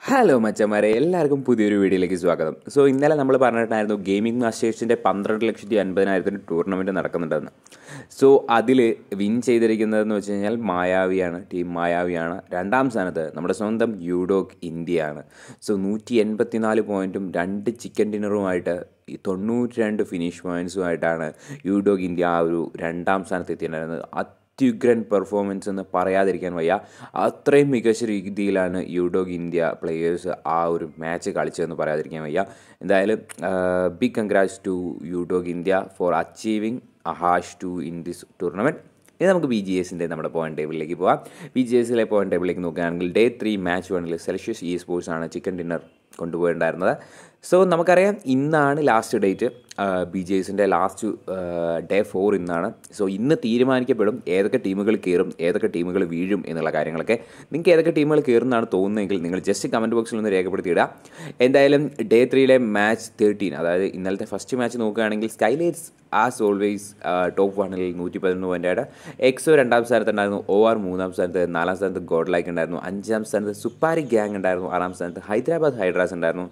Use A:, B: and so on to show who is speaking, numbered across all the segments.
A: hello മച്ചന്മാരെ എല്ലാവർക്കും പുതിയൊരു വീഡിയോയിലേക്ക് സ്വാഗതം സോ ഇന്നലെ നമ്മൾ പറഞ്ഞിട്ടായിരുന്നു ഗെയിമിംഗ് മാസ്റ്റേഴ്സിൻ്റെ പന്ത്രണ്ട് ലക്ഷത്തി അൻപതിനായിരത്തിന് ടൂർണമെൻറ്റ് നടക്കുന്നുണ്ടെന്ന് സോ അതിൽ വിൻ ചെയ്തിരിക്കുന്നതെന്ന് വെച്ച് കഴിഞ്ഞാൽ മായാവിയാണ് ടീം മായാവിയാണ് രണ്ടാം സ്ഥാനത്ത് നമ്മുടെ സ്വന്തം യൂഡോക്ക് ഇന്ത്യയാണ് സോ നൂറ്റി എൺപത്തിനാല് പോയിൻറ്റും രണ്ട് ചിക്കൻ ഡിന്നറുമായിട്ട് ഈ തൊണ്ണൂറ്റി രണ്ട് ഫിനിഷ് പോയിൻറ്റ്സുമായിട്ടാണ് യൂഡോക്ക് ഇന്ത്യ ആ ഒരു രണ്ടാം സ്ഥാനത്ത് എത്തിയിട്ടുണ്ടായിരുന്നത് അത്യുഗ്രൻ പെർഫോമൻസ് എന്ന് പറയാതിരിക്കാൻ വയ്യ അത്രയും മികച്ച രീതിയിലാണ് യൂഡോഗ് ഇന്ത്യ പ്ലെയേഴ്സ് ആ ഒരു മാച്ച് കളിച്ചതെന്ന് പറയാതിരിക്കാൻ വയ്യ എന്തായാലും big congrats to UDog India for achieving a hash two in this tournament ഇനി നമുക്ക് ബി ജി എസിൻ്റെ നമ്മുടെ പോയിന്റ് ടേബിളിലേക്ക് പോകാം ബി ജി എസിലെ പോയിന്റ് ടേബിളിലേക്ക് നോക്കുകയാണെങ്കിൽ ഡേ ത്രീ മാച്ച് വണ്ണിൽ സെൽഷ്യസ് ഇ സ്പോർട്സ് ആണ് ചിക്കൻ ഡിന്നർ കൊണ്ടുപോയിട്ടുണ്ടായിരുന്നത് സോ നമുക്കറിയാം ഇന്നാണ് ലാസ്റ്റ് ഡേറ്റ് ബി ജെ എസിൻ്റെ ലാസ്റ്റ് ഡേ ഫോർ ഇന്നാണ് സോ ഇന്ന് തീരുമാനിക്കപ്പെടും ഏതൊക്കെ ടീമുകൾ കയറും ഏതൊക്കെ ടീമുകൾ വീഴും എന്നുള്ള കാര്യങ്ങളൊക്കെ നിങ്ങൾക്ക് ഏതൊക്കെ ടീമുകൾ കയറുന്നതാണ് തോന്നുന്നതെങ്കിൽ നിങ്ങൾ ജസ്റ്റ് കമൻറ്റ് ബോക്സിൽ ഒന്ന് രേഖപ്പെടുത്തിയിടുക എന്തായാലും ഡേ ത്രീയിലെ മാച്ച് തേർട്ടീൻ അതായത് ഇന്നലത്തെ ഫസ്റ്റ് മാച്ച് നോക്കുകയാണെങ്കിൽ സ്കൈലൈറ്റ്സ് ആസ് ഓൾവേസ് ടോപ്പ് വണ്ണിൽ നൂറ്റി പതിനൊന്ന് പോയിൻ്റായിട്ട് എക്സോ രണ്ടാം സ്ഥാനത്തുണ്ടായിരുന്നു ഒ ആർ മൂന്നാം സ്ഥാനത്ത് നാലാം സ്ഥാനത്ത് ഗോഡ് ലൈക്ക് ഉണ്ടായിരുന്നു അഞ്ചാം സ്ഥാനത്ത് സുപ്പാരി ഗ്യാങ് ഉണ്ടായിരുന്നു ആറാം സ്ഥാനത്ത് ഹൈദരാബാദ് ഹൈഡ്രാസ് ഉണ്ടായിരുന്നു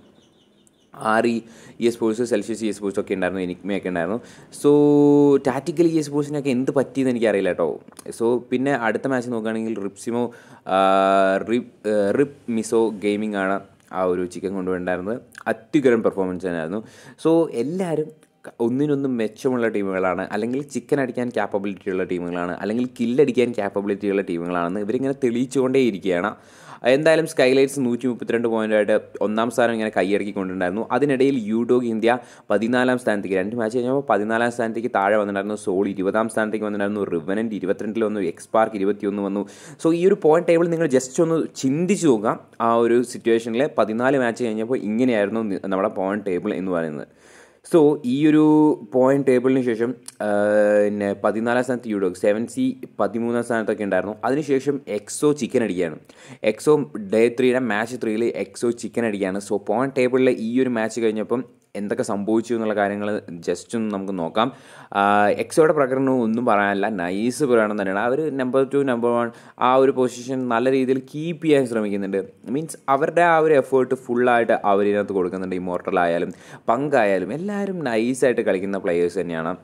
A: R E esports Celsius esports ഒക്കെ ഉണ്ടായിരുന്നു എനിക്കുമയൊക്കെ ഉണ്ടായിരുന്നു സോ ടാറ്റിക്കലി ഇ സ്പോർട്സിനൊക്കെ എന്ത് പറ്റിയെന്ന് എനിക്കറിയില്ല കേട്ടോ സോ പിന്നെ അടുത്ത മാച്ച് നോക്കുകയാണെങ്കിൽ റിപ്സിമോ റിപ് റിപ്പ് മിസോ ഗെയിമിംഗ് ആണ് ആ ഒരു ചിക്കൻ കൊണ്ടുപോയിട്ടുണ്ടായിരുന്നത് അത്യുഗ്രൻ പെർഫോമൻസ് തന്നെയായിരുന്നു സോ എല്ലാവരും ഒന്നിനൊന്നും മെച്ചമുള്ള ടീമുകളാണ് അല്ലെങ്കിൽ ചിക്കൻ അടിക്കാൻ ക്യാപ്പബിലിറ്റി ഉള്ള ടീമുകളാണ് അല്ലെങ്കിൽ കില്ലടിക്കാൻ ക്യാപ്പബിലിറ്റി ഉള്ള ടീമുകളാണെന്ന് ഇവരിങ്ങനെ തെളിയിച്ചുകൊണ്ടേ ഇരിക്കുകയാണ് എന്തായാലും സ്കൈലൈറ്റ്സ് നൂറ്റി മുപ്പത്തിരണ്ട് പോയിൻ്റായിട്ട് ഒന്നാം സ്ഥാനം ഇങ്ങനെ കൈയടക്കിക്കൊണ്ടുണ്ടായിരുന്നു അതിനിടയിൽ യൂഡോഗ് ഇന്ത്യ പതിനാലാം സ്ഥാനത്തേക്ക് രണ്ട് മാച്ച് കഴിഞ്ഞപ്പോൾ പതിനാലാം സ്ഥാനത്തേക്ക് താഴെ വന്നിട്ടുണ്ടായിരുന്നു സോൾ ഇരുപതാം സ്ഥാനത്തേക്ക് വന്നിട്ടുണ്ടായിരുന്നു റിവനൻ്റ് ഇരുപത്തിരണ്ടിൽ വന്നു എക്സ്പാർക്ക് ഇരുപത്തിയൊന്ന് വന്നു സോ ഈ ഒരു പോയിന്റ് ടേബിൾ നിങ്ങൾ ജസ്റ്റ് ഒന്ന് ചിന്തിച്ചു നോക്കാം ആ ഒരു സിറ്റുവേഷനിൽ പതിനാല് മാച്ച് കഴിഞ്ഞപ്പോൾ ഇങ്ങനെയായിരുന്നു നമ്മുടെ പോയിന്റ് ടേബിൾ എന്ന് പറയുന്നത് സോ ഈ ഒരു പോയിന്റ് ടേബിളിന് ശേഷം പിന്നെ പതിനാലാം സ്ഥാനത്ത് യൂഡോഗ് സെവൻ സി പതിമൂന്നാം സ്ഥാനത്തൊക്കെ ഉണ്ടായിരുന്നു അതിനുശേഷം എക്സോ ചിക്കൻ അടിക്കുകയാണ് എക്സോ ഡേ ത്രീയുടെ മാച്ച് ത്രീയിൽ എക്സോ ചിക്കൻ അടിക്കുകയാണ് സോ പോയിന്റ് ടേബിളിലെ ഈ ഒരു മാച്ച് കഴിഞ്ഞപ്പം എന്തൊക്കെ സംഭവിച്ചു എന്നുള്ള കാര്യങ്ങൾ ജസ്റ്റ് ഒന്ന് നമുക്ക് നോക്കാം എക്സോയുടെ പ്രകടനം ഒന്നും പറയാനില്ല നൈസ് പ്രകടനം തന്നെയാണ് അവർ നമ്പർ ടു നമ്പർ വൺ ആ ഒരു പൊസിഷൻ നല്ല രീതിയിൽ കീപ്പ് ചെയ്യാൻ ശ്രമിക്കുന്നുണ്ട് മീൻസ് അവരുടെ ആ ഒരു എഫേർട്ട് ഫുള്ളായിട്ട് അവരിനകത്ത് കൊടുക്കുന്നുണ്ട് ഇമോർട്ടലായാലും പങ്കായാലും എല്ലാവരും നൈസായിട്ട് കളിക്കുന്ന പ്ലെയേഴ്സ് തന്നെയാണ്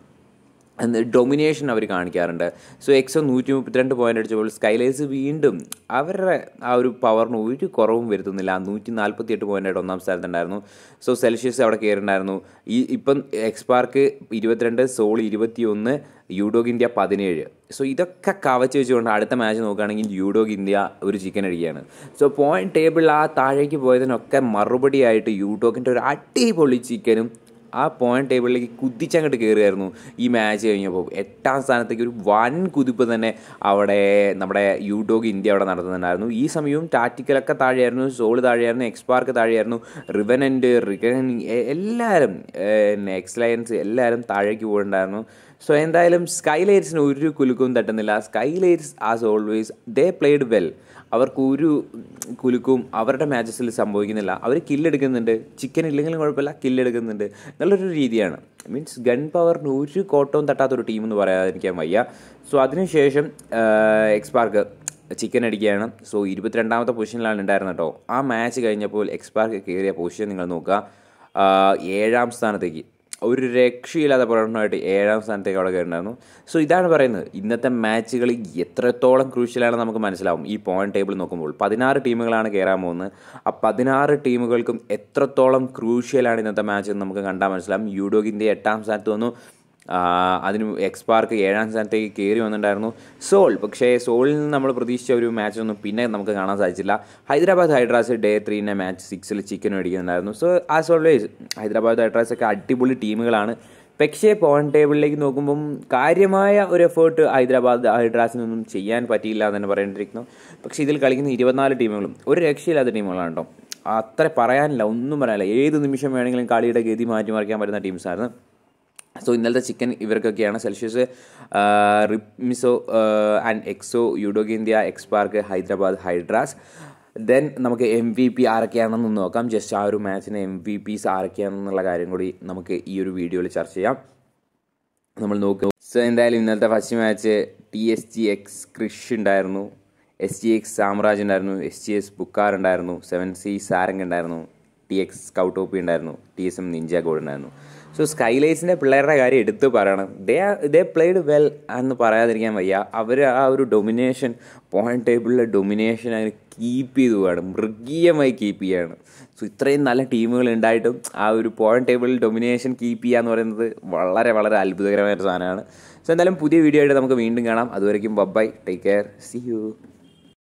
A: ഡൊമിനേഷൻ അവർ കാണിക്കാറുണ്ട് സോ എക്സോ നൂറ്റി മുപ്പത്തിരണ്ട് പോയിന്റ് അടിച്ചപ്പോൾ സ്കൈലൈസ് വീണ്ടും അവരുടെ ആ ഒരു പവറിന് ഒരു കുറവും വരുത്തുന്നില്ല നൂറ്റി നാൽപ്പത്തി എട്ട് പോയിൻ്റായിട്ട് ഒന്നാം സ്ഥാനത്തുണ്ടായിരുന്നു സോ സെൽഷ്യസ് അവിടെ കയറിണ്ടായിരുന്നു ഈ ഇപ്പം എക്സ്പാർക്ക് ഇരുപത്തിരണ്ട് സോൾ ഇരുപത്തി ഒന്ന് യൂഡോഗ് ഇന്ത്യ പതിനേഴ് സോ ഇതൊക്കെ കവച്ച് വെച്ചുകൊണ്ട് അടുത്ത മാച്ച് നോക്കുകയാണെങ്കിൽ യൂഡോഗ് ഇന്ത്യ ഒരു ചിക്കൻ അടിക്കുകയാണ് സോ പോയിന്റ് ടേബിൾ ആ താഴേക്ക് പോയതിനൊക്കെ മറുപടിയായിട്ട് യൂഡോഗിൻ്റെ ഒരു അടിപൊളി ചിക്കനും ആ പോയിന്റ് ടേബിളിലേക്ക് കുതിച്ചങ്ങോട്ട് കയറുമായിരുന്നു ഈ മാച്ച് കഴിഞ്ഞപ്പോൾ എട്ടാം സ്ഥാനത്തേക്ക് ഒരു വൻ കുതിപ്പ് തന്നെ അവിടെ നമ്മുടെ യൂഡോഗ് ഇന്ത്യ അവിടെ നടത്തുന്നുണ്ടായിരുന്നു ഈ സമയവും ടാറ്റിക്കലൊക്കെ താഴെയായിരുന്നു സോൾ താഴെയായിരുന്നു എക്സ്പാർക്ക് താഴെയായിരുന്നു റിവനൻ്റ് റിഗൻ എല്ലാവരും എക്സ്ലയൻസ് എല്ലാവരും താഴേക്ക് പോയിട്ടുണ്ടായിരുന്നു സോ എന്തായാലും സ്കൈലൈറ്റ്സിന് ഒരു കുലുക്കവും തട്ടുന്നില്ല Skylights as always they played well അവർക്ക് ഒരു കുലുക്കവും അവരുടെ മാച്ചസിൽ സംഭവിക്കുന്നില്ല അവർ കില്ലെടുക്കുന്നുണ്ട് ചിക്കൻ ഇല്ലെങ്കിലും കുഴപ്പമില്ല കില്ലെടുക്കുന്നുണ്ട് നല്ലൊരു രീതിയാണ് മീൻസ് ഗൺ പവറിന് ഒരു കോട്ടവും തട്ടാത്തൊരു ടീം എന്ന് പറയാതിരിക്കാൻ വയ്യ സോ അതിനുശേഷം എക്സ്പാർക്ക് ചിക്കൻ അടിക്കുകയാണ് സോ ഇരുപത്തിരണ്ടാമത്തെ പൊസിഷനിലാണ് ഉണ്ടായിരുന്നത് കേട്ടോ ആ മാച്ച് കഴിഞ്ഞപ്പോൾ എക്സ്പാർക്ക് കയറിയ പൊസിഷൻ നിങ്ങൾ നോക്കുക ഏഴാം സ്ഥാനത്തേക്ക് ഒരു രക്ഷയില്ലാത്ത പ്രകടനമായിട്ട് ഏഴാം സ്ഥാനത്തേക്ക് അവിടെ കയറിണ്ടായിരുന്നു സോ ഇതാണ് പറയുന്നത് ഇന്നത്തെ മാച്ചുകൾ എത്രത്തോളം ക്രൂഷ്യലാണെന്ന് നമുക്ക് മനസ്സിലാവും ഈ പോയിന്റ് ടേബിൾ നോക്കുമ്പോൾ പതിനാറ് ടീമുകളാണ് കയറാൻ പോകുന്നത് ആ പതിനാറ് ടീമുകൾക്കും എത്രത്തോളം ക്രൂഷ്യലാണ് ഇന്നത്തെ മാച്ച് എന്ന് നമുക്ക് കണ്ടാൽ മനസ്സിലാവും യൂഡോഗിൻ്റെ എട്ടാം സ്ഥാനത്ത് വന്നു അതിന് എക്സ്പാർക്ക് ഏഴാം സ്ഥാനത്തേക്ക് കയറി വന്നിട്ടുണ്ടായിരുന്നു സോൾ പക്ഷേ സോളിൽ നിന്ന് നമ്മൾ പ്രതീക്ഷിച്ച ഒരു മാച്ചൊന്നും പിന്നെ നമുക്ക് കാണാൻ സാധിച്ചില്ല ഹൈദരാബാദ് ഹൈഡ്രാസ് ഡേ ത്രീൻ്റെ മാച്ച് സിക്സിൽ ചിക്കൻ മേടിക്കുന്നുണ്ടായിരുന്നു so as always Hyderabad Hydras ഒക്കെ അടിപൊളി ടീമുകളാണ് പക്ഷേ പോയിന്റ് ടേബിളിലേക്ക് നോക്കുമ്പം കാര്യമായ ഒരു എഫേർട്ട് ഹൈദരാബാദ് ഹൈഡ്രാസിനൊന്നും ചെയ്യാൻ പറ്റിയില്ല എന്ന് തന്നെ പറയേണ്ടിയിരിക്കുന്നു പക്ഷേ ഇതിൽ കളിക്കുന്ന ഇരുപത്തിനാല് ടീമുകളും ഒരു രക്ഷയില്ലാത്ത ടീമുകളാണ് കേട്ടോ അത്ര പറയാനില്ല ഒന്നും പറയാനില്ല ഏത് നിമിഷം വേണമെങ്കിലും കളിയുടെ ഗതി മാറ്റിമറിക്കാൻ പറ്റുന്ന ടീംസായിരുന്നു സോ ഇന്നലത്തെ ചിക്കൻ ഇവർക്കൊക്കെയാണ് സെൽഷ്യസ് റിപ്മിസോ and Exo UDog India Xpark Hyderabad Hydras then നമുക്ക് എം വി പി ആരൊക്കെയാണെന്ന് നോക്കാം ജസ്റ്റ് ആ ഒരു മാച്ചിന് എം വി പിസ് ആരൊക്കെയാണെന്നുള്ള കാര്യം കൂടി നമുക്ക് ഈ ഒരു വീഡിയോയിൽ ചർച്ച ചെയ്യാം നമ്മൾ നോക്കും സോ എന്തായാലും ഇന്നലത്തെ first match T S G X Krish ഉണ്ടായിരുന്നു എസ് ജി എക്സ് സാമ്രാജ് ഉണ്ടായിരുന്നു എസ് ജി എസ് ബുക്കാർ ഉണ്ടായിരുന്നു സെവൻ സി സാരംഗ് ഉണ്ടായിരുന്നു ടി എക്സ് സ്കൗട്ടോപ്പി ഉണ്ടായിരുന്നു T S M Ninja Gold ഉണ്ടായിരുന്നു സോ സ്കൈലൈറ്റ്സിൻ്റെ പിള്ളേരുടെ കാര്യം എടുത്തു പറയണം ദേ ദേ പ്ലേഡ് വെൽ എന്ന് പറയാതിരിക്കാൻ വയ്യ അവർ ആ ഒരു ഡൊമിനേഷൻ പോയിന്റ് ടേബിളിലെ ഡൊമിനേഷൻ അങ്ങനെ കീപ്പ് ചെയ്തു പോവാണ് മൃഗീയമായി കീപ്പ് ചെയ്യാണ് സോ ഇത്രയും നല്ല ടീമുകൾ ഉണ്ടായിട്ടും ആ ഒരു പോയിന്റ് ടേബിളിൽ ഡൊമിനേഷൻ കീപ്പ് ചെയ്യുക എന്ന് പറയുന്നത് വളരെ വളരെ അത്ഭുതകരമായ ഒരു സാധനമാണ് സോ എന്തായാലും പുതിയ വീഡിയോ ആയിട്ട് നമുക്ക് വീണ്ടും കാണാം അതുവരെയും bye bye take care see U